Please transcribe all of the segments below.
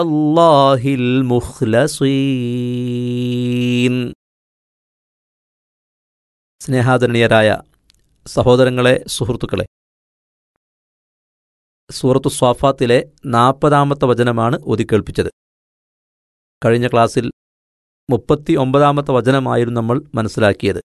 അല്ലാഹിൽ മുഖ്ലസീൻ സ്നേഹാദരണീയരായ സഹോദരങ്ങളെ സുഹൃത്തുക്കളെ സൂറത്തു സ്വാഫാത്തിലെ നാൽപ്പതാമത്തെ വചനമാണ് ഒതിക്കേൾപ്പിച്ചത് കഴിഞ്ഞ ക്ലാസ്സിൽ മുപ്പത്തി ഒമ്പതാമത്തെ വചനമായിരുന്നു നമ്മൾ മനസ്സിലാക്കിയത്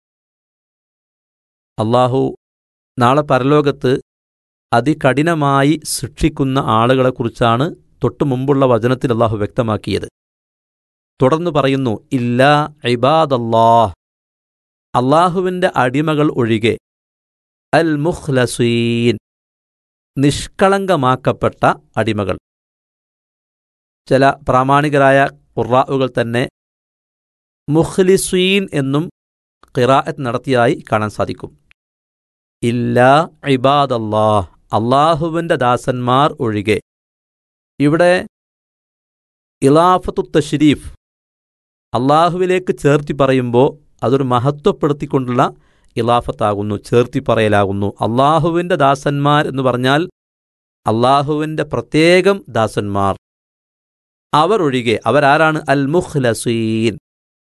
അള്ളാഹു നാളെ പരലോകത്ത് അതികഠിനമായി ശിക്ഷിക്കുന്ന ആളുകളെക്കുറിച്ചാണ് തൊട്ടു മുമ്പുള്ള വചനത്തിൽ അള്ളാഹു വ്യക്തമാക്കിയത് തുടർന്ന് പറയുന്നു ഇല്ലാ ഇബാദല്ലാഹ് അള്ളാഹുവിൻ്റെ അടിമകൾ ഒഴികെ അൽ മുഖ്ലസീൻ നിഷ്കളങ്കമാക്കപ്പെട്ട അടിമകൾ ചില പ്രാമാണികരായ ഖുറാവുകൾ തന്നെ മുഖ്ലിസീൻ എന്നും ഖിറാഅത്ത് നടത്തിയതായി കാണാൻ സാധിക്കും ഇല്ലാ ഇബാദല്ലാഹ് അള്ളാഹുവിൻ്റെ ദാസന്മാർ ഒഴികെ ഇവിടെ ഇലാഫത്തു തഷ്രീഫ് അള്ളാഹുവിലേക്ക് ചേർത്തി പറയുമ്പോൾ അതൊരു മഹത്വപ്പെടുത്തിക്കൊണ്ടുള്ള ഇലാഫത്താകുന്നു ചേർത്തി പറയലാകുന്നു അള്ളാഹുവിൻ്റെ ദാസന്മാർ എന്ന് പറഞ്ഞാൽ അള്ളാഹുവിൻ്റെ പ്രത്യേകം ദാസന്മാർ അവർ ഒഴികെ അവരാരാണ് അൽ മുഖ്ലസീൻ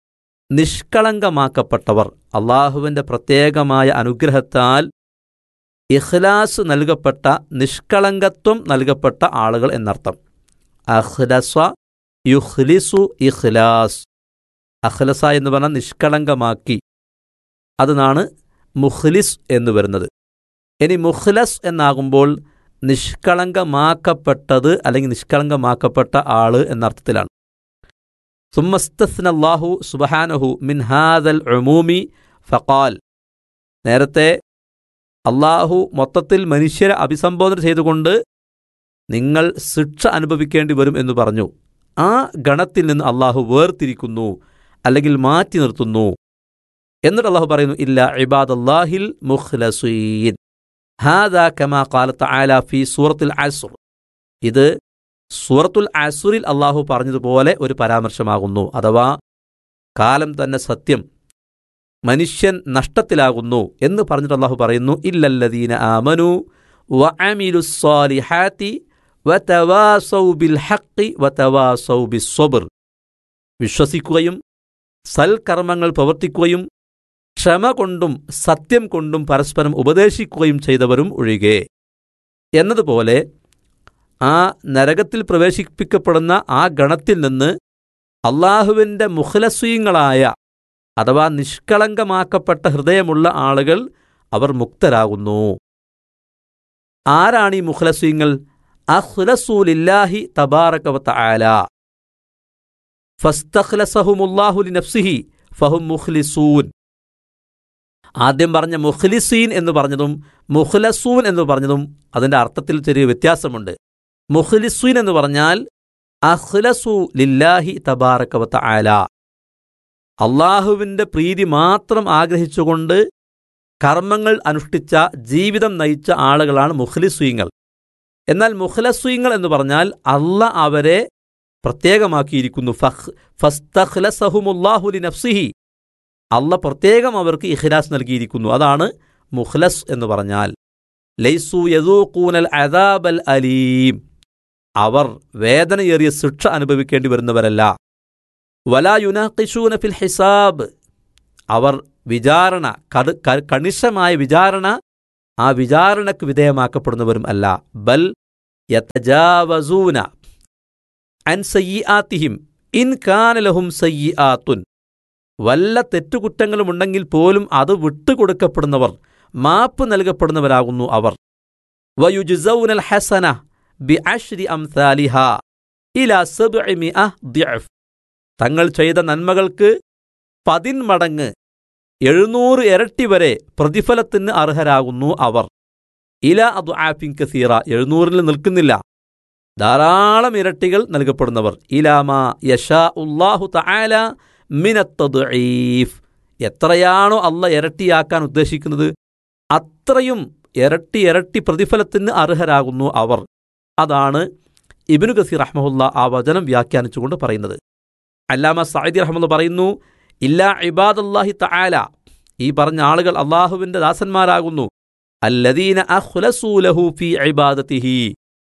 നിഷ്കളങ്കമാക്കപ്പെട്ടവർ അള്ളാഹുവിൻ്റെ പ്രത്യേകമായ അനുഗ്രഹത്താൽ ഇഖ്ലാസ് നൽകപ്പെട്ട നിഷ്കളങ്കത്വം നൽകപ്പെട്ട ആളുകൾ എന്നർത്ഥം അഖ്ലസ യുഖ്ലിസു ഇഖ്ലാസ് അഖ്ലസ എന്ന് പറഞ്ഞാൽ നിഷ്കളങ്കമാക്കി അതിനാണ് മുഖ്ലിസ് എന്ന് വരുന്നത് ഇനി മുഖ്ലസ് എന്നാകുമ്പോൾ നിഷ്കളങ്കമാക്കപ്പെട്ടത് അല്ലെങ്കിൽ നിഷ്കളങ്കമാക്കപ്പെട്ട ആള് എന്നർത്ഥത്തിലാണ് സുമ്മസ്തസ്നല്ലാഹു സുബഹാനഹു മിൻ ഹാദൽ ഉമൂമി ഫഖാൽ നേരത്തെ അള്ളാഹു മൊത്തത്തിൽ മനുഷ്യരെ അഭിസംബോധന ചെയ്തുകൊണ്ട് നിങ്ങൾ ശിക്ഷ അനുഭവിക്കേണ്ടി വരും എന്ന് പറഞ്ഞു ആ ഗണത്തിൽ നിന്ന് അള്ളാഹു വേർതിരിക്കുന്നു അല്ലെങ്കിൽ മാറ്റി നിർത്തുന്നു എന്നിട്ട് അള്ളാഹു പറയുന്നു ഇല്ല ഇബാദല്ലാഹിൽ മുഖ്ലസീൻ ഹാദാ കമാ ഖാലത്ത് ആല ഫി സൂറത്തുൽ അസുർ ഇത് സൂറത്തുൽ അസുറിൽ അള്ളാഹു പറഞ്ഞതുപോലെ ഒരു പരാമർശമാകുന്നു അഥവാ കാലം തന്നെ സത്യം മനുഷ്യൻ നഷ്ടത്തിലാകുന്നു എന്ന് പറഞ്ഞിട്ട് അള്ളാഹു പറയുന്നു ഇല്ലല്ലദീന ആമനു വഅമിലുസ്സാലിഹാത്തി വതവാസൗ ബിൽ ഹഖ് വതവാസൗ ബിസ്സബ്ർ വിശ്വസിക്കുകയും സൽക്കർമ്മങ്ങൾ പ്രവർത്തിക്കുകയും ക്ഷമ കൊണ്ടും സത്യം കൊണ്ടും പരസ്പരം ഉപദേശിക്കുകയും ചെയ്തവരും ഒഴികെ എന്നതുപോലെ ആ നരകത്തിൽ പ്രവേശിപ്പിക്കപ്പെടുന്ന ആ ഗണത്തിൽ നിന്ന് അള്ളാഹുവിൻ്റെ മുഖലസ്വീങ്ങളായ അഥവാ നിഷ്കളങ്കമാക്കപ്പെട്ട ഹൃദയമുള്ള ആളുകൾ അവർ മുക്തരാകുന്നു ആരാണ് ഈ മുഖലസ്വീങ്ങൾ അഹ്ലസൂലില്ലാഹി തബാറകവത്ത ആല ഫസ്തഖ്ലസഹുമുല്ലാഹുലി നഫ്സിഹി ഫഹും മുഖ്ലിസൂൻ ആദ്യം പറഞ്ഞ മുഖ്ലിസീൻ എന്ന് പറഞ്ഞതും മുഖ്ലസൂൻ എന്ന് പറഞ്ഞതും അതിൻ്റെ അർത്ഥത്തിൽ ചെറിയ വ്യത്യാസമുണ്ട് മുഖ്ലിസൂൻ എന്ന് പറഞ്ഞാൽ അഹ്ലസു ലില്ലാഹി തബാറകവത്ത ആല അള്ളാഹുവിൻ്റെ പ്രീതി മാത്രം ആഗ്രഹിച്ചുകൊണ്ട് കർമ്മങ്ങൾ അനുഷ്ഠിച്ച ജീവിതം നയിച്ച ആളുകളാണ് മുഖ്ലിസ്വീങ്ങൾ എന്നാൽ മുഖ്ലസ്വീങ്ങൾ എന്ന് പറഞ്ഞാൽ അല്ല അവരെ പ്രത്യേകമാക്കിയിരിക്കുന്നു ഫഹ് ഫസ്തഖ്ലസഹുമുല്ലാഹുലി നഫ്സിഹി അല്ല പ്രത്യേകം അവർക്ക് ഇഖ്ലാസ് നൽകിയിരിക്കുന്നു അതാണ് മുഖ്ലസ് എന്ന് പറഞ്ഞാൽ ലൈസു യദൂഖൂനൽ അദാബൽ അലീം അവർ വേദനയേറിയ ശിക്ഷ അനുഭവിക്കേണ്ടി വരുന്നവരല്ല വലാ യുനാഖിഷൂന ഫിൽ ഹിസാബ് അവർ വിചാരണ കട് കണിശമായ വിചാരണ ആ വിചാരണയ്ക്ക് വിധേയമാക്കപ്പെടുന്നവരും അല്ല ബൽ യതജാവസൂന അൻ സയ്യിആത്തിഹിം ഇൻ കാനലഹും സയ്യിആത്തുൻ വല്ല തെറ്റുകുറ്റങ്ങളുമുണ്ടെങ്കിൽ പോലും അത് വിട്ടുകൊടുക്കപ്പെടുന്നവർ മാപ്പ് നൽകപ്പെടുന്നവരാകുന്നു അവർ വയുജുസൗനൽ ഹസന ബി അഷ്രി അംസാലിഹ ഇലാ സബ്ഇ മിഅ ദിഅഫ് തങ്ങൾ ചെയ്ത നന്മകൾക്ക് പതിന്മടങ്ങ് എഴുന്നൂറ് ഇരട്ടി വരെ പ്രതിഫലത്തിന് അർഹരാകുന്നു അവർ ഇല അതു ആഫിൻ കസീറ എഴുന്നൂറിൽ നിൽക്കുന്നില്ല ധാരാളം ഇരട്ടികൾ നൽകപ്പെടുന്നവർ ഇലാമ യഷാ ഉല്ലാഹു തആല മിനത്തദ്ഈഫ് എത്രയാണോ അല്ല ഇരട്ടിയാക്കാൻ ഉദ്ദേശിക്കുന്നത് അത്രയും ഇരട്ടി ഇരട്ടി പ്രതിഫലത്തിന് അർഹരാകുന്നു അവർ അതാണ് ഇബിനു ഗസീർ റഹ്മുല്ല ആ വചനം വ്യാഖ്യാനിച്ചുകൊണ്ട് പറയുന്നത് അല്ലാമ സയ്യിദി റഹ്മുല്ല പറയുന്നു ഇല്ലാ ഇബാദല്ലാഹി തആല ഈ പറഞ്ഞ ആളുകൾ അള്ളാഹുവിൻ്റെ ദാസന്മാരാകുന്നു അല്ലദീന അഖ്ലസൂ ലഹു ഫീ ഇബാദത്തിഹി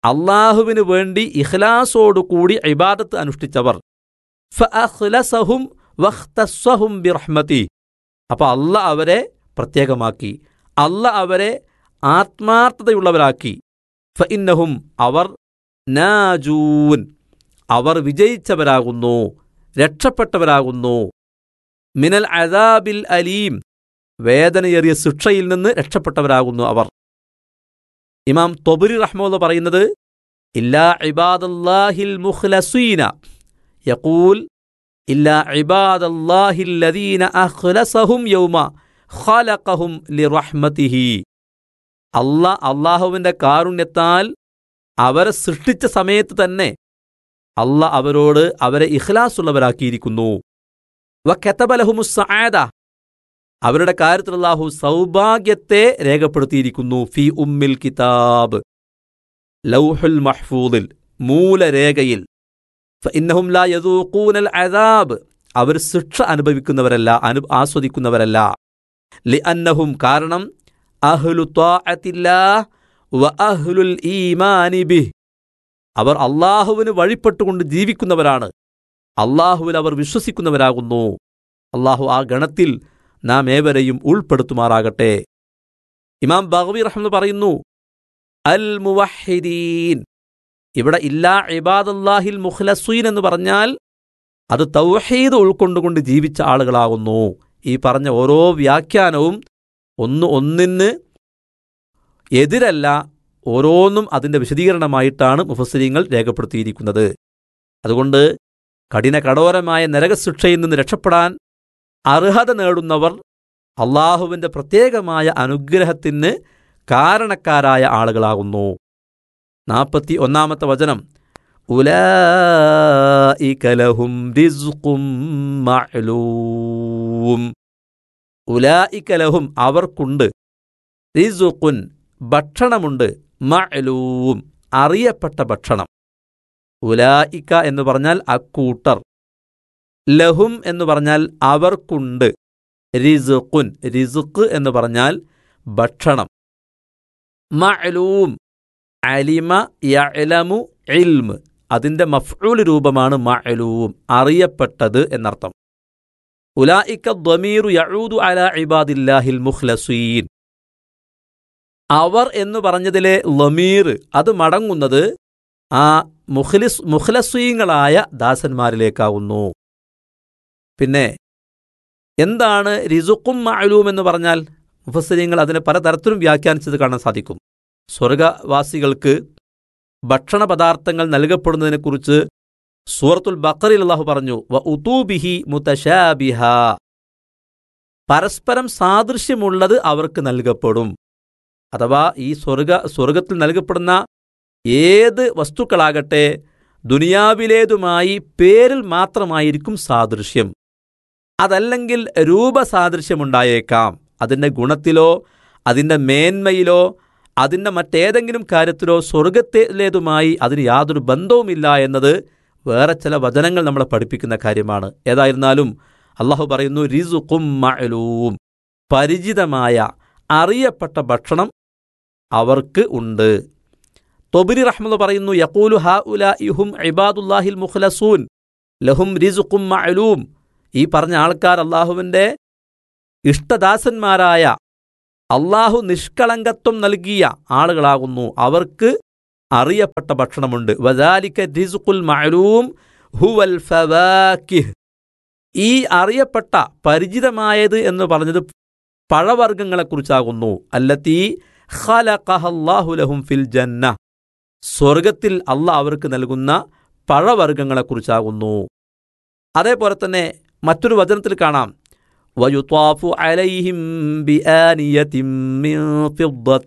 അള്ളാഹുവിന് വേണ്ടി ഇഖ്ലാസോടുകൂടി ഇബാദത്ത് അനുഷ്ഠിച്ചവർ ഫഅഖ്ലസഹും വഖ്തസ്സഹും ബിറഹ്മതി അപ്പോൾ അല്ല അവരെ പ്രത്യേകമാക്കി അല്ല അവരെ ആത്മാർത്ഥതയുള്ളവരാക്കി ഫഇന്നഹും അവർ നാജൂൻ അവർ വിജയിച്ചവരാകുന്നു രക്ഷപ്പെട്ടവരാകുന്നു മിനൽ അദാബിൽ അലീം വേദനയേറിയ ശിക്ഷയിൽ നിന്ന് രക്ഷപ്പെട്ടവരാകുന്നു അവർ ഇമാം തൊബുരി റഹ്മുള്ള പറയുന്നത് ഇല്ലാ ഇബാദല്ലാഹിൽ മുഖ്ലസീന യഖൂൽ ഇല്ലാ ഇബാദല്ലാഹിൽ ലദീന അഖ്ലസഹും യൗമ ഖലഖഹും ലിറഹ്മതിഹി അല്ല അള്ളാഹുവിൻ്റെ കാരുണ്യത്താൽ അവരെ സൃഷ്ടിച്ച സമയത്ത് തന്നെ അല്ല അവരോട് അവരെ ഇഖ്ലാസുള്ളവരാക്കിയിരിക്കുന്നു വ കെത്തബലഹുമുസ്സായത അവരുടെ കാര്യത്തിൽ അല്ലാഹു സൗഭാഗ്യത്തെ രേഖപ്പെടുത്തിയിരിക്കുന്നു ഫി ഉമ്മിൽ കിതാബ് ലൗഹുൽ മഹ്ഫൂദിൽ മൂലരേഖയിൽ ഫഇന്നഹും ലാ യദൂഖൂനൽ അദാബ് അവർ ശിക്ഷ അനുഭവിക്കുന്നവരല്ല അനു ആസ്വദിക്കുന്നവരല്ല ലി അന്നഹും കാരണം അഹ്ലു ത്വാഅത്തില്ലാഹ് വ അഹ്ലുൽ ഈമാനി ബിഹ് അവർ അള്ളാഹുവിന് വഴിപ്പെട്ടുകൊണ്ട് ജീവിക്കുന്നവരാണ് അള്ളാഹുവിൽ അവർ വിശ്വസിക്കുന്നവരാകുന്നു അള്ളാഹു ആ ഗണത്തിൽ നാം ഏവരെയും ഉൾപ്പെടുത്തുമാറാകട്ടെ ഇമാം ബഹവി റഹ്മന്ന് പറയുന്നു അൽ മുവഹിദീൻ ഇവിടെ ഇല്ലാ ഇബാദല്ലാഹിൽ മുഖ്ലസീൻ എന്ന് പറഞ്ഞാൽ അത് തൗഹീദ് ഉൾക്കൊണ്ടുകൊണ്ട് ജീവിച്ച ആളുകളാകുന്നു ഈ പറഞ്ഞ ഓരോ വ്യാഖ്യാനവും ഒന്ന് ഒന്നിന് എതിരല്ല ഓരോന്നും അതിൻ്റെ വിശദീകരണമായിട്ടാണ് മുഫസ്സിരിങ്ങൾ രേഖപ്പെടുത്തിയിരിക്കുന്നത് അതുകൊണ്ട് കഠിന കഠോരമായ നരകശിക്ഷയിൽ നിന്ന് രക്ഷപ്പെടാൻ അർഹത നേടുന്നവർ അള്ളാഹുവിൻ്റെ പ്രത്യേകമായ അനുഗ്രഹത്തിന് കാരണക്കാരായ ആളുകളാകുന്നു നാൽപ്പത്തി ഒന്നാമത്തെ വചനം ഉലായികലഹും റിസ്ഖും മഅലൂം ഉലായികലഹും അവർക്കുണ്ട് റിസുഖുൻ ഭക്ഷണമുണ്ട് മഅലൂം അറിയപ്പെട്ട ഭക്ഷണം ഉലായിക്ക എന്ന് പറഞ്ഞാൽ അക്കൂട്ടർ ലഹും എന്ന് പറഞ്ഞാൽ അവർക്കുണ്ട് റിസുഖുൻ റിസുഖ് എന്ന് പറഞ്ഞാൽ ഭക്ഷണം മഅലൂം അലിമ യഅലമു ഇൽമ് അതിൻ്റെ മഫ്ഊൽ രൂപമാണ് മഅലൂം അറിയപ്പെട്ടത് എന്നർത്ഥം ഉലായിക്ക ദ്വമീറു യഊദു അല ഇബാദില്ലാഹിൽ മുഖ്ലസീൻ അവർ എന്ന് പറഞ്ഞതിലെ ലമീർ അത് മടങ്ങുന്നത് ആ മുഖ്ലിസ് മുഖ്ലസീങ്ങളായ ദാസന്മാരിലേക്കാവുന്നു പിന്നെ എന്താണ് റിസുക്കും മഅലൂം എന്ന് പറഞ്ഞാൽ മുഫസ്സിരിങ്ങൾ അതിനെ പലതരത്തിലും വ്യാഖ്യാനിച്ചത് കാണാൻ സാധിക്കും സ്വർഗവാസികൾക്ക് ഭക്ഷണ പദാർത്ഥങ്ങൾ നൽകപ്പെടുന്നതിനെക്കുറിച്ച് സൂറത്തുൽ ബക്കറിൽ അള്ളാഹു പറഞ്ഞു വ ഉതൂബിഹി മുതശാബിഹ പരസ്പരം സാദൃശ്യമുള്ളത് അവർക്ക് നൽകപ്പെടും അഥവാ ഈ സ്വർഗ സ്വർഗത്തിൽ നൽകപ്പെടുന്ന ഏത് വസ്തുക്കളാകട്ടെ ദുനിയാവിലേതുമായി പേരിൽ മാത്രമായിരിക്കും സാദൃശ്യം അതല്ലെങ്കിൽ രൂപസാദൃശ്യമുണ്ടായേക്കാം അതിൻ്റെ ഗുണത്തിലോ അതിൻ്റെ മേന്മയിലോ അതിൻ്റെ മറ്റേതെങ്കിലും കാര്യത്തിലോ സ്വർഗത്തിലേതുമായി അതിന് യാതൊരു ബന്ധവുമില്ല എന്നത് വേറെ ചില വചനങ്ങൾ നമ്മളെ പഠിപ്പിക്കുന്ന കാര്യമാണ് ഏതായിരുന്നാലും അള്ളാഹു പറയുന്നു റിസുഖും മഅലൂം പരിചിതമായ അറിയപ്പെട്ട ഭക്ഷണം അവർക്ക് ഉണ്ട് തൊബിരി റഹ്മദ് പറയുന്നു യക്കൂലു ഹാ ഉല ഇഹും ഇബാദുല്ലാഹിൽ മുഖ്ലസൂൻ ലഹും റിസുഖും മഅലൂം ഈ പറഞ്ഞ ആൾക്കാർ അള്ളാഹുവിൻ്റെ ഇഷ്ടദാസന്മാരായ അള്ളാഹു നിഷ്കളങ്കത്വം നൽകിയ ആളുകളാകുന്നു അവർക്ക് അറിയപ്പെട്ട ഭക്ഷണമുണ്ട് വദാലിക്ക റിസുഖുൽ മഅലൂം ഹുവൽ ഫവാക്കിഹ് ഈ അറിയപ്പെട്ട പരിചിതമായത് എന്ന് പറഞ്ഞത് പഴവർഗ്ഗങ്ങളെക്കുറിച്ചാകുന്നു അല്ലത്തീ ഖലഖഹല്ലാഹുലഹും ഫിൽ ജന്ന സ്വർഗത്തിൽ അള്ളാഹ് അവർക്ക് നൽകുന്ന പഴവർഗ്ഗങ്ങളെക്കുറിച്ചാകുന്നു അതേപോലെ തന്നെ മറ്റൊരു വചനത്തിൽ കാണാം ويطاف عليهم بآنية من فضة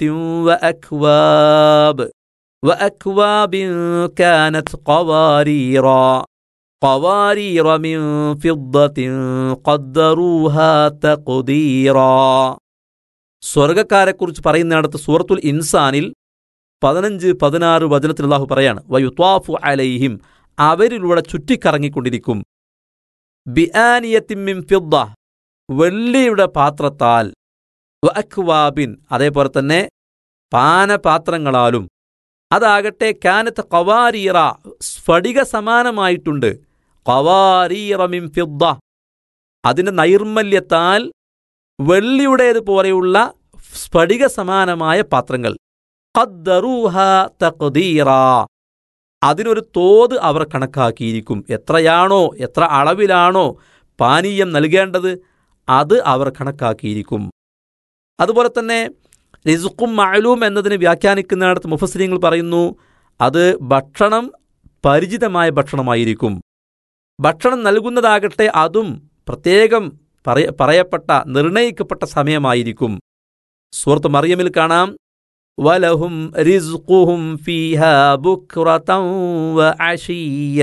وأكواب وأكواب كانت قواريرا قوارير من فضة قدروها تقديرا സ്വർഗക്കാരെക്കുറിച്ച് പറയുന്നിടത്ത് സൂറത്തുൽ ഇൻസാനിൽ പതിനഞ്ച് പതിനാറ് വചനത്തിൽ അള്ളാഹു പറയാണ് വയുത്വാഫു അലൈഹിം അവരിലൂടെ ചുറ്റിക്കറങ്ങിക്കൊണ്ടിരിക്കും ബിആനിയത്തിമ്മിൻ ഫിദ്ദ വെള്ളിയുടെ പാത്രത്താൽ വഅക്വാബിൻ അതേപോലെ തന്നെ പാനപാത്രങ്ങളാലും അതാകട്ടെ കാനത്ത് കവാരീറ സ്ഫടിക സമാനമായിട്ടുണ്ട് കവാരീറ മിൻ ഫിദ്ദ അതിൻ്റെ നൈർമല്യത്താൽ വെള്ളിയുടേതുപോലെയുള്ള സ്ഫടിക സമാനമായ പാത്രങ്ങൾ ഖദ്ദറൂഹ തഖ്ദീറ അതിനൊരു തോത് അവർ കണക്കാക്കിയിരിക്കും എത്രയാണോ എത്ര അളവിലാണോ പാനീയം നൽകേണ്ടത് അത് അവർ കണക്കാക്കിയിരിക്കും അതുപോലെ തന്നെ റിസുക്കും മഅലൂം എന്നതിന് വ്യാഖ്യാനിക്കുന്നിടത്ത് മുഫസ്ലിങ്ങൾ പറയുന്നു അത് ഭക്ഷണം പരിചിതമായ ഭക്ഷണമായിരിക്കും ഭക്ഷണം നൽകുന്നതാകട്ടെ അതും പ്രത്യേകം പറയ പറയപ്പെട്ട നിർണയിക്കപ്പെട്ട സമയമായിരിക്കും സൂറത്ത് മറിയമിൽ കാണാം വലഹും റിസ്ഖുഹും ഫീഹാ ബുക്റതൻ വഅശിയ്യ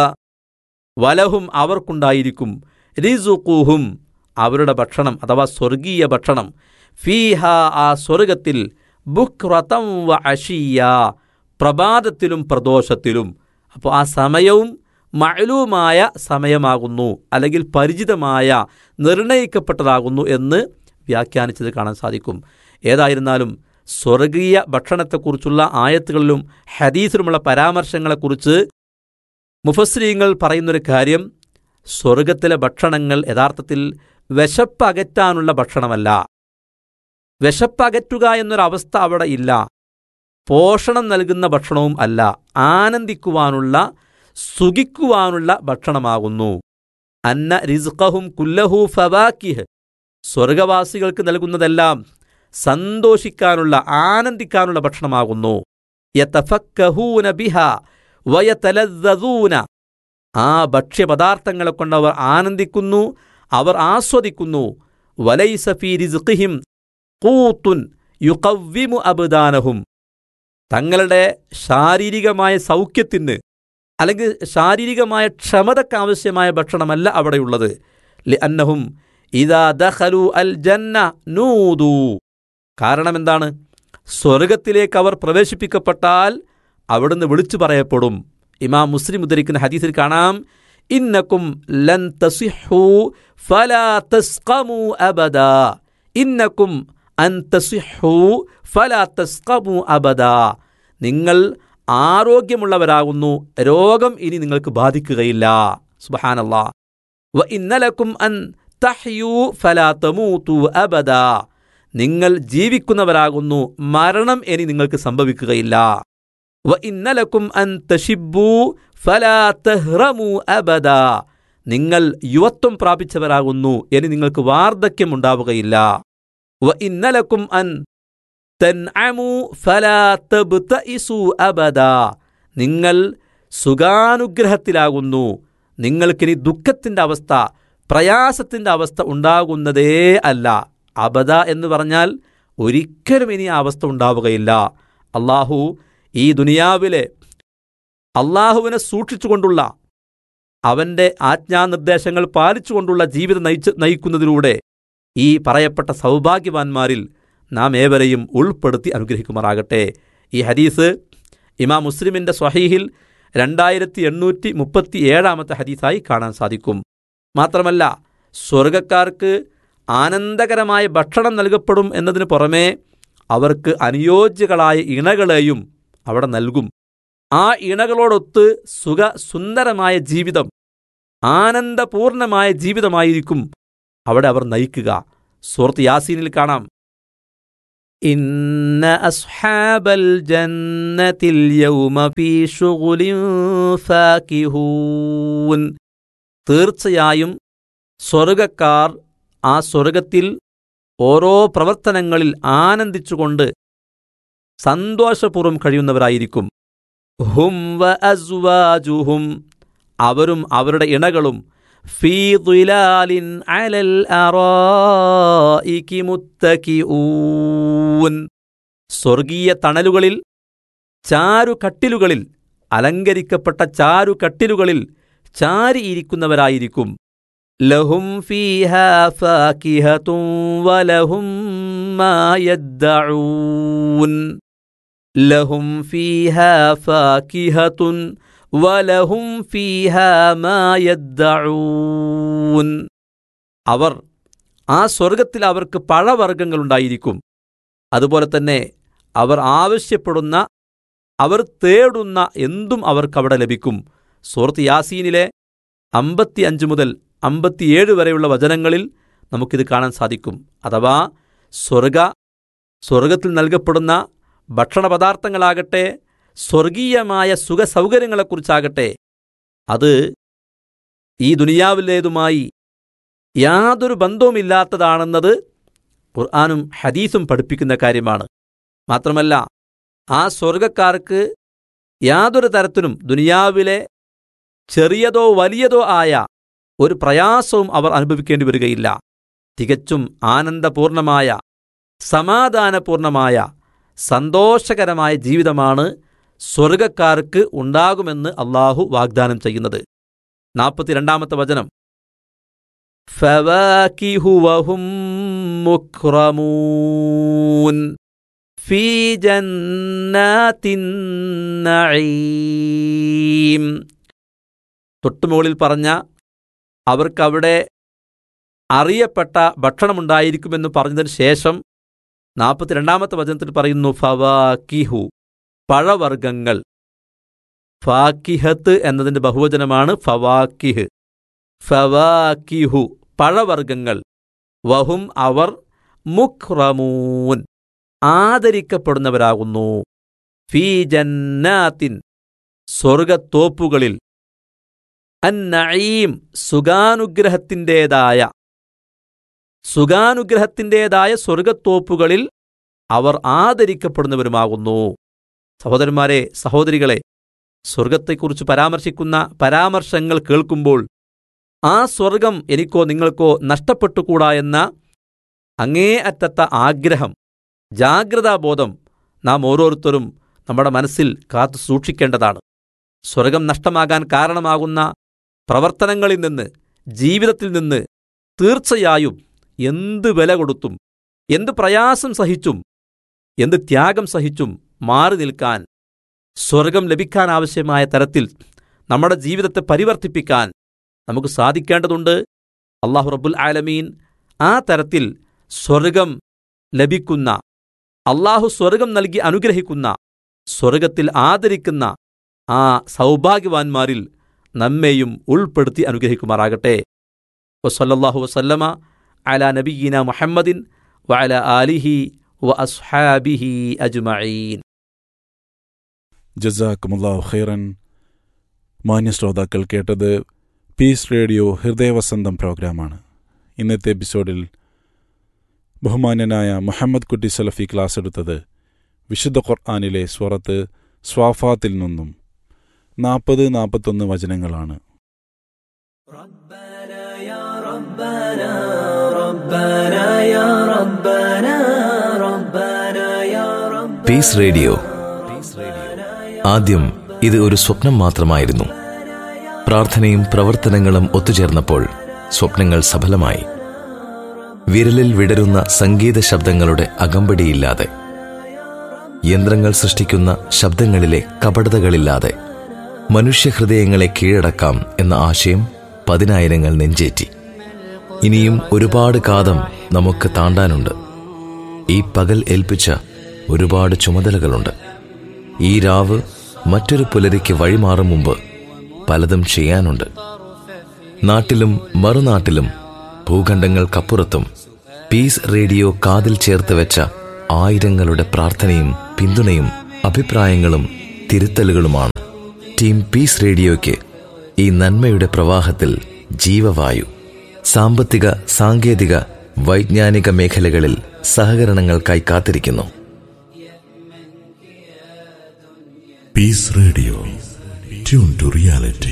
വലഹും അവർക്കുണ്ടായിരിക്കും റിസുഖുഹും അവരുടെ ഭക്ഷണം അഥവാ സ്വർഗീയ ഭക്ഷണം ഫീഹ ആ സ്വർഗത്തിൽ ബുക്റതം വ അഷിയ പ്രഭാതത്തിലും പ്രദോഷത്തിലും അപ്പോൾ ആ സമയവും മഅലൂമായ സമയമാകുന്നു അല്ലെങ്കിൽ പരിചിതമായ നിർണയിക്കപ്പെട്ടതാകുന്നു എന്ന് വ്യാഖ്യാനിച്ചത് കാണാൻ സാധിക്കും ഏതായിരുന്നാലും സ്വർഗീയ ഭക്ഷണത്തെക്കുറിച്ചുള്ള ആയത്തുകളിലും ഹദീസിലുമുള്ള പരാമർശങ്ങളെക്കുറിച്ച് മുഫസ്രീങ്ങൾ പറയുന്നൊരു കാര്യം സ്വർഗത്തിലെ ഭക്ഷണങ്ങൾ യഥാർത്ഥത്തിൽ വിശപ്പകറ്റാനുള്ള ഭക്ഷണമല്ല വിശപ്പകറ്റുക എന്നൊരവസ്ഥ അവിടെ ഇല്ല പോഷണം നൽകുന്ന ഭക്ഷണവും അല്ല ആനന്ദിക്കുവാനുള്ള സുഖിക്കുവാനുള്ള ഭക്ഷണമാകുന്നു അന്ന റിസ്ഖഹും കുല്ലഹു ഫവാക്കിഹ് സ്വർഗവാസികൾക്ക് നൽകുന്നതെല്ലാം സന്തോഷിക്കാനുള്ള ആനന്ദിക്കാനുള്ള ഭക്ഷണമാകുന്നു യതഫക്കഹൂന ബിഹ വയതലദ്ദൂന ആ ഭക്ഷ്യപദാർത്ഥങ്ങളെ കൊണ്ട് അവർ ആനന്ദിക്കുന്നു അവർ ആസ്വദിക്കുന്നു വലൈസഫി റിസ്ഖിഹിം കൂത്തുൻ യുക്കവ്വിമു അബദാനഹും തങ്ങളുടെ ശാരീരികമായ സൗഖ്യത്തിന് അല്ലെങ്കിൽ ശാരീരികമായ ക്ഷമതക്കാവശ്യമായ ഭക്ഷണമല്ല അവിടെയുള്ളത് ലി അന്നഹും ഇതാ ദഖലു അൽ ജന്ന നൂദു കാരണം എന്താണ് സ്വർഗത്തിലേക്ക് അവർ പ്രവേശിപ്പിക്കപ്പെട്ടാൽ അവിടുന്ന് വിളിച്ചു പറയപ്പെടും ഇമാം മുസ്ലിം ഉദ്ധരിക്കുന്ന ഹദീസിൽ കാണാം ഇന്നക്കും ലൻ തസിഹു ഫലാ തസ്ഖമു അബദ ഇന്നക്കും അൻ തസിഹു ഫലാ തസ്ഖമു അബദ നിങ്ങൾ ആരോഗ്യമുള്ളവരാകുന്നു രോഗം ഇനി നിങ്ങൾക്ക് ബാധിക്കുകയില്ല സുബഹാനല്ലാ വ ഇന്നലക്കും അൻ തഹ്യു ഫലാ തമൂതു അബദ നിങ്ങൾ ജീവിക്കുന്നവരാകുന്നു മരണം ഇനി നിങ്ങൾക്ക് സംഭവിക്കുകയില്ല വ ഇന്നലക്കും അൻ തഷിബു ഫലാ തഹ്റമു അബദ നിങ്ങൾ യുവത്വം പ്രാപിച്ചവരാകുന്നു ഇനി നിങ്ങൾക്ക് വാർദ്ധക്യം ഉണ്ടാവുകയില്ല വ ഇന്നലക്കും അൻ തൻഅമു ഫലാ തബ്തഇസു അബദ നിങ്ങൾ സുഖാനുഗ്രഹത്തിലാകുന്നു നിങ്ങൾക്കിനി ദുഃഖത്തിൻ്റെ അവസ്ഥ പ്രയാസത്തിൻ്റെ അവസ്ഥ ഉണ്ടാകുന്നതേ അല്ല അബദ എന്ന് പറഞ്ഞാൽ ഒരിക്കലും ഇനി ആ അവസ്ഥ ഉണ്ടാവുകയില്ല അള്ളാഹു ഈ ദുനിയാവിലെ അള്ളാഹുവിനെ സൂക്ഷിച്ചുകൊണ്ടുള്ള അവൻ്റെ ആജ്ഞാനിർദ്ദേശങ്ങൾ പാലിച്ചുകൊണ്ടുള്ള ജീവിതം നയിച്ച് നയിക്കുന്നതിലൂടെ ഈ പറയപ്പെട്ട സൗഭാഗ്യവാന്മാരിൽ നാം ഏവരെയും ഉൾപ്പെടുത്തി അനുഗ്രഹിക്കുമാറാകട്ടെ ഈ ഹദീസ് ഇമാം മുസ്ലിമിൻ്റെ സ്വഹീഹിൽ രണ്ടായിരത്തി എണ്ണൂറ്റി മുപ്പത്തി ഏഴാമത്തെ ഹദീസായി കാണാൻ സാധിക്കും മാത്രമല്ല സ്വർഗക്കാർക്ക് ആനന്ദകരമായ ഭക്ഷണം നൽകപ്പെടും എന്നതിന് പുറമേ അവർക്ക് അനുയോജ്യകളായ ഇണകളെയും അവിടെ നൽകും ആ ഇണകളോടൊത്ത് സുഖ സുന്ദരമായ ജീവിതം ആനന്ദപൂർണമായ ജീവിതമായിരിക്കും അവിടെ അവർ നയിക്കുക സൂറത്ത് യാസീനിൽ കാണാം ഇന്ന അസ്ഹാബൽ ജന്നത്തിൽ യൗമ ഫീ ശുഗ്ലിൻ ഫാകിഹൂൻ തീർച്ചയായും സ്വർഗക്കാർ ആ സ്വർഗത്തിൽ ഓരോ പ്രവർത്തനങ്ങളിൽ ആനന്ദിച്ചുകൊണ്ട് സന്തോഷപൂർവ്വം കഴിയുന്നവരായിരിക്കും ഹും വ അസ്വാജുഹും അവരും അവരുടെ ഇണകളും ഫീ ദുലാലിൻ അലൽ അറായികി മുത്തകിഊൻ സ്വർഗീയ തണലുകളിൽ ചാരുകട്ടിലുകളിൽ അലങ്കരിക്കപ്പെട്ട ചാരുകട്ടിലുകളിൽ ചാരിയിരിക്കുന്നവരായിരിക്കും ലഹും ഫീഹാ ഫാകിഹത്തും വലഹും മാ യദ്ദഊൻ ലഹും ഫീഹാ ഫാകിഹത്തുൻ വലഹും ഫീഹാ മാ യദ്ദഊൻ അവർ ആ സ്വർഗത്തിൽ അവർക്ക് പഴവർഗ്ഗങ്ങളുണ്ടായിരിക്കും അതുപോലെ തന്നെ അവർ ആവശ്യപ്പെടുന്ന അവർ തേടുന്ന എന്തും അവർക്കവിടെ ലഭിക്കും സൂറത്ത് യാസീനിലെ അമ്പത്തി അഞ്ച് മുതൽ അമ്പത്തിയേഴ് വരെയുള്ള വചനങ്ങളിൽ നമുക്കിത് കാണാൻ സാധിക്കും അഥവാ സ്വർഗ സ്വർഗത്തിൽ നൽകപ്പെടുന്ന ഭക്ഷണപദാർത്ഥങ്ങളാകട്ടെ സ്വർഗീയമായ സുഖസൗകര്യങ്ങളെക്കുറിച്ചാകട്ടെ അത് ഈ ദുനിയാവിലേതുമായി യാതൊരു ബന്ധവുമില്ലാത്തതാണെന്നത് ഖുർആാനും ഹദീസും പഠിപ്പിക്കുന്ന കാര്യമാണ് മാത്രമല്ല ആ സ്വർഗക്കാർക്ക് യാതൊരു തരത്തിലും ദുനിയാവിലെ ചെറിയതോ വലിയതോ ആയ ഒരു പ്രയാസവും അവർ അനുഭവിക്കേണ്ടി വരികയില്ല തികച്ചും ആനന്ദപൂർണമായ സമാധാനപൂർണമായ സന്തോഷകരമായ ജീവിതമാണ് സ്വർഗക്കാർക്ക് ഉണ്ടാകുമെന്ന് അള്ളാഹു വാഗ്ദാനം ചെയ്യുന്നത് നാൽപ്പത്തിരണ്ടാമത്തെ വചനം ഫവാകിഹു വഹും മുക്രമൂൻ ഫീ ജന്നാത്തിൻ നഈം തൊട്ടുമുകളിൽ പറഞ്ഞ അവർക്കവിടെ അറിയപ്പെട്ട ഭക്ഷണമുണ്ടായിരിക്കുമെന്ന് പറഞ്ഞതിന് ശേഷം നാൽപ്പത്തിരണ്ടാമത്തെ വചനത്തിൽ പറയുന്നു ഫവാക്കിഹു പഴവർഗങ്ങൾ ഫാക്കിഹത്ത് എന്നതിന്റെ ബഹുവചനമാണ് ഫവാക്കിഹ് ഫവാക്കിഹു പഴവർഗങ്ങൾ വഹും അവർ മുഖ്റമൂൻ ആദരിക്കപ്പെടുന്നവരാകുന്നു ഫീ ജന്നാത്തിൻ സ്വർഗത്തോപ്പുകളിൽ അന്നഈം സുഖാനുഗ്രഹത്തിൻ്റെതായ സുഖാനുഗ്രഹത്തിൻ്റെതായ സ്വർഗത്തോപ്പുകളിൽ അവർ ആദരിക്കപ്പെടുന്നവരുമാകുന്നു സഹോദരന്മാരെ സഹോദരികളെ സ്വർഗത്തെക്കുറിച്ച് പരാമർശിക്കുന്ന പരാമർശങ്ങൾ കേൾക്കുമ്പോൾ ആ സ്വർഗം എനിക്കോ നിങ്ങൾക്കോ നഷ്ടപ്പെട്ടുകൂടാ എന്ന അങ്ങേ അറ്റത്ത ആഗ്രഹം ജാഗ്രതാബോധം നാം ഓരോരുത്തരും നമ്മുടെ മനസ്സിൽ കാത്തു സൂക്ഷിക്കേണ്ടതാണ് സ്വർഗം നഷ്ടമാകാൻ കാരണമാകുന്ന പ്രവർത്തനങ്ങളിൽ നിന്ന് ജീവിതത്തിൽ നിന്ന് തീർച്ചയായും എന്ത് വില കൊടുത്തും എന്ത് പ്രയാസം സഹിച്ചും എന്ത് ത്യാഗം സഹിച്ചും മാറി നിൽക്കാൻ സ്വർഗം ലഭിക്കാനാവശ്യമായ തരത്തിൽ നമ്മുടെ ജീവിതത്തെ പരിവർത്തിപ്പിക്കാൻ നമുക്ക് സാധിക്കേണ്ടതുണ്ട് അള്ളാഹു റബ്ബുൽ ആലമീൻ ആ തരത്തിൽ സ്വർഗം ലഭിക്കുന്ന അള്ളാഹു സ്വർഗം നൽകി അനുഗ്രഹിക്കുന്ന സ്വർഗത്തിൽ ആദരിക്കുന്ന ആ സൗഭാഗ്യവാന്മാരിൽ നമ്മെയും ഉൾപ്പെടുത്തി അനുഗ്രഹിക്കുമാറാകട്ടെ വസല്ലല്ലാഹു വസല്ലമ അല നബിയിന മുഹമ്മദിൻ വഅല ആലിഹി വ അസ്ഹാബിഹി അജ്മഈൻ ജസാക്കുമുല്ലാഹു ഖൈറൻ മാന്യ ശ്രോതാക്കൾ കേട്ടത് പീസ് റേഡിയോ ഹൃദയവസന്തം പ്രോഗ്രാമാണ് ഇന്നത്തെ എപ്പിസോഡിൽ ബഹുമാന്യനായ മുഹമ്മദ് കുട്ടി സലഫി ക്ലാസ് എടുത്തത് വിശുദ്ധ ഖുർആാനിലെ സ്വറത്ത് സ്വാഫാത്തിൽ നിന്നും നാൽപ്പത് നാൽപ്പത്തൊന്ന് വചനങ്ങളാണ് പീസ് റേഡിയോ ആദ്യം ഇത് ഒരു സ്വപ്നം മാത്രമായിരുന്നു പ്രാർത്ഥനയും പ്രവർത്തനങ്ങളും ഒത്തുചേർന്നപ്പോൾ സ്വപ്നങ്ങൾ സഫലമായി വിരലിൽ വിടരുന്ന സംഗീത ശബ്ദങ്ങളുടെ അകമ്പടിയില്ലാതെ യന്ത്രങ്ങൾ സൃഷ്ടിക്കുന്ന ശബ്ദങ്ങളിലെ കപടതകളില്ലാതെ മനുഷ്യഹൃദയങ്ങളെ കീഴടക്കാം എന്ന ആശയം പതിനായിരങ്ങൾ നെഞ്ചേറ്റി ഇനിയും ഒരുപാട് കാതം നമുക്ക് താണ്ടാനുണ്ട് ഈ പകൽ ഏൽപ്പിച്ച ഒരുപാട് ചുമതലകളുണ്ട് ഈ രാവ് മറ്റൊരു പുലരിക്ക് വഴിമാറും മുമ്പ് പലതും ചെയ്യാനുണ്ട് നാട്ടിലും മറുനാട്ടിലും ഭൂഖണ്ഡങ്ങൾക്കപ്പുറത്തും പീസ് റേഡിയോ കാതിൽ ചേർത്ത് വെച്ച ആയിരങ്ങളുടെ പ്രാർത്ഥനയും പിന്തുണയും അഭിപ്രായങ്ങളും തിരുത്തലുകളുമാണ് ടീം പീസ് റേഡിയോയ്ക്ക് ഈ നന്മയുടെ പ്രവാഹത്തിൽ ജീവവായു സാമ്പത്തിക സാങ്കേതിക വൈജ്ഞാനിക മേഖലകളിൽ സഹകരണങ്ങൾക്കായി കാത്തിരിക്കുന്നു Peace Radio. Tune to reality.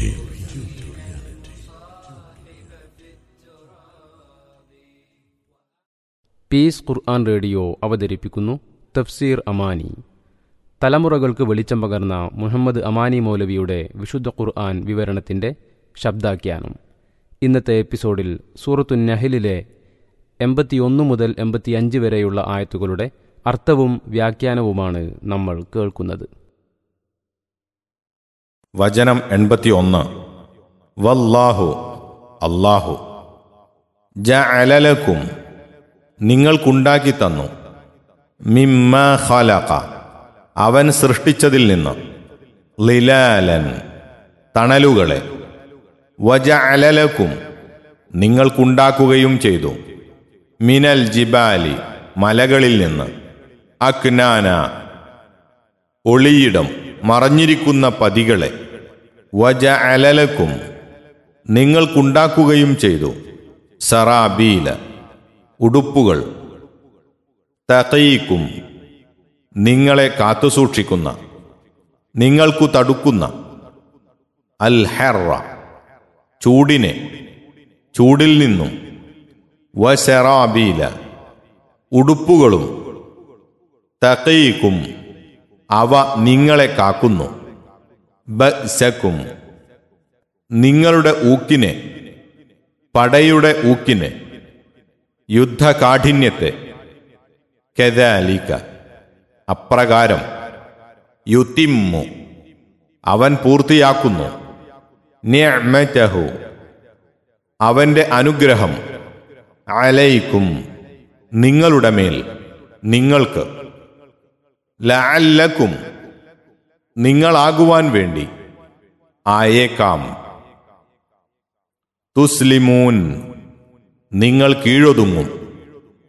Peace ഖുർആൻ റേഡിയോ അവതരിപ്പിക്കുന്നു തഫ്സീർ അമാനി തലമുറകൾക്ക് വെളിച്ചം പകർന്ന മുഹമ്മദ് അമാനി മൗലവിയുടെ വിശുദ്ധ ഖുർആൻ വിവരണത്തിൻ്റെ ശബ്ദാഖ്യാനം ഇന്നത്തെ എപ്പിസോഡിൽ സൂറത്തു നഹലിലെ എൺപത്തിയൊന്ന് മുതൽ എൺപത്തിയഞ്ച് വരെയുള്ള ആയത്തുകളുടെ അർത്ഥവും വ്യാഖ്യാനവുമാണ് നമ്മൾ കേൾക്കുന്നത് വചനം എൺപത്തിയൊന്ന് വല്ലാഹു അല്ലാഹു ജഅലലക്കും നിങ്ങൾക്കുണ്ടാക്കി തന്നു മിമ്മ ഖലഖ അവൻ സൃഷ്ടിച്ചതിൽ നിന്ന് ലിലാലൻ തണലുകളെ വജ അലലക്കും നിങ്ങൾക്കുണ്ടാക്കുകയും ചെയ്തു മിനൽ ജിബാലി മലകളിൽ നിന്ന് അക്നാന ഒളിയിടം മറഞ്ഞിരിക്കുന്ന പതികളെ വജ അലലക്കും നിങ്ങൾക്കുണ്ടാക്കുകയും ചെയ്തു സറാബീല ഉടുപ്പുകൾ തകീക്കും നിങ്ങളെ കാത്തുസൂക്ഷിക്കുന്ന നിങ്ങൾക്കു തടുക്കുന്ന അൽ ഹെറ ചൂടിനെ ചൂടിൽ നിന്നും വശറാബീല ഉടുപ്പുകളും തകീക്കും അവ നിങ്ങളെ കാക്കുന്നു ബസക്കും നിങ്ങളുടെ ഊക്കിനെ പടയുടെ ഊക്കിനെ യുദ്ധകാഠിന്യത്തെ കെതാലിക്ക അപ്രകാരം യുത്തിമ്മു അവൻ പൂർത്തിയാക്കുന്നു നിഅ്മതഹു അവന്റെ അനുഗ്രഹം അലൈക്കും നിങ്ങളുടെ മേൽ നിങ്ങൾക്ക് ലഅല്ലക്കും നിങ്ങളാകുവാൻ വേണ്ടി ആയേക്കാം തുസ്ലിമൂൻ നിങ്ങൾ കീഴൊതുങ്ങും